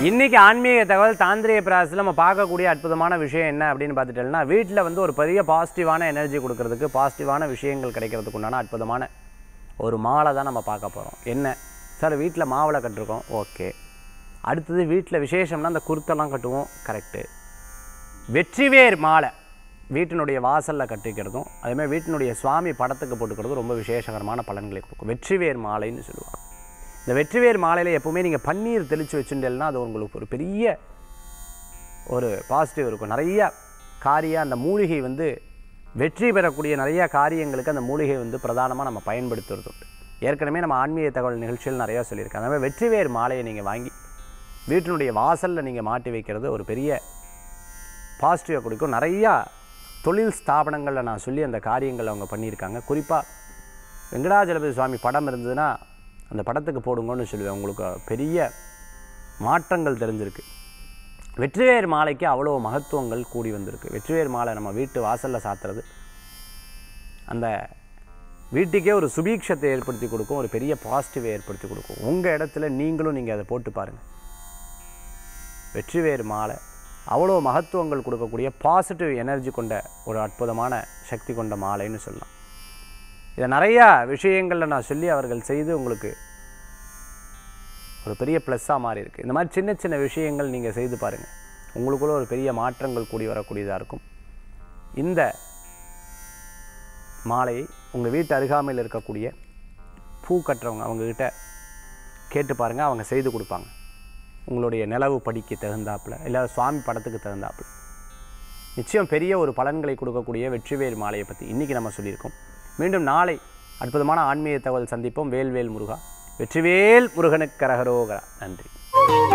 இன்னைக்கு ஆன்மீக தகவல் தாந்திரிய பிராசத்தில் நம்ம பார்க்கக்கூடிய அற்புதமான விஷயம் என்ன அப்படின்னு பார்த்துட்டோம்னா வீட்டில் வந்து ஒரு பெரிய பாசிட்டிவான எனர்ஜி கொடுக்கறதுக்கு பாசிட்டிவான விஷயங்கள் கிடைக்கிறதுக்கு உண்டான அற்புதமான ஒரு மாலை தான் நம்ம பார்க்க போகிறோம் என்ன சார் வீட்டில் மாவளை கட்டிருக்கோம் ஓகே அடுத்தது வீட்டில் விசேஷம்னா அந்த குருத்தெல்லாம் கட்டுவோம் கரெக்டு வெற்றிவேர் மாலை வீட்டினுடைய வாசலில் கட்டிக்கிறதும் அதேமாதிரி வீட்டினுடைய சுவாமி படத்துக்கு போட்டுக்கிறதும் ரொம்ப விசேஷகரமான பலன்களை கொடுக்கும் வெற்றிவேர் மாலைன்னு சொல்லுவாங்க இந்த வெற்றிவேர் மாலையில் எப்பவுமே நீங்கள் பன்னீர் தெளித்து வச்சுட்டேன்னா அது உங்களுக்கு ஒரு பெரிய ஒரு பாசிட்டிவ் இருக்கும் நிறைய காரிய அந்த மூலிகை வந்து வெற்றி பெறக்கூடிய நிறைய காரியங்களுக்கு அந்த மூலிகை வந்து பிரதானமாக நம்ம பயன்படுத்துறது உண்டு ஏற்கனவே நம்ம ஆன்மீக தகவல் நிகழ்ச்சியில் நிறையா சொல்லியிருக்கேன் அந்த மாதிரி வெற்றிவேர் மாலையை நீங்கள் வாங்கி வீட்டினுடைய வாசலில் நீங்கள் மாட்டி வைக்கிறது ஒரு பெரிய பாசிட்டிவாக கொடுக்கும் நிறையா தொழில் ஸ்தாபனங்களில் நான் சொல்லி அந்த காரியங்கள் அவங்க பண்ணியிருக்காங்க குறிப்பாக வெங்கடாஜலபதி சுவாமி படம் இருந்ததுன்னா அந்த படத்துக்கு போடுங்கன்னு சொல்லுவேன் உங்களுக்கு பெரிய மாற்றங்கள் தெரிஞ்சிருக்கு வெற்றிவேர் மாலைக்கு அவ்வளோ மகத்துவங்கள் கூடி வந்திருக்கு வெற்றிவேர் மாலை நம்ம வீட்டு வாசலில் சாத்துறது அந்த வீட்டுக்கே ஒரு சுபீட்சத்தை ஏற்படுத்தி கொடுக்கும் ஒரு பெரிய பாசிட்டிவை ஏற்படுத்தி கொடுக்கும் உங்கள் இடத்துல நீங்களும் நீங்கள் அதை போட்டு பாருங்கள் வெற்றிவேர் மாலை அவ்வளோ மகத்துவங்கள் கொடுக்கக்கூடிய பாசிட்டிவ் எனர்ஜி கொண்ட ஒரு அற்புதமான சக்தி கொண்ட மாலைன்னு சொல்லலாம் இதை நிறையா விஷயங்களில் நான் சொல்லி அவர்கள் செய்து உங்களுக்கு ஒரு பெரிய ப்ளஸ்ஸாக மாறி இருக்கு இந்த மாதிரி சின்ன சின்ன விஷயங்கள் நீங்கள் செய்து பாருங்கள் உங்களுக்குள்ள ஒரு பெரிய மாற்றங்கள் கூடி வரக்கூடியதாக இருக்கும் இந்த மாலையை உங்கள் வீட்டு அருகாமையில் இருக்கக்கூடிய பூ கட்டுறவங்க அவங்கக்கிட்ட கேட்டு பாருங்கள் அவங்க செய்து கொடுப்பாங்க உங்களுடைய நிலவு படிக்கு தகுந்தாப்புல இல்லை சுவாமி படத்துக்கு தகுந்தாப்புல நிச்சயம் பெரிய ஒரு பலன்களை கொடுக்கக்கூடிய வெற்றிவேல் மாலையை பற்றி இன்றைக்கி நம்ம சொல்லியிருக்கோம் மீண்டும் நாளை அற்புதமான ஆன்மீக தகவல் சந்திப்போம் வேல்வேல் முருகா வெற்றிவேல் முருகனுக்கு கரகரோகரா நன்றி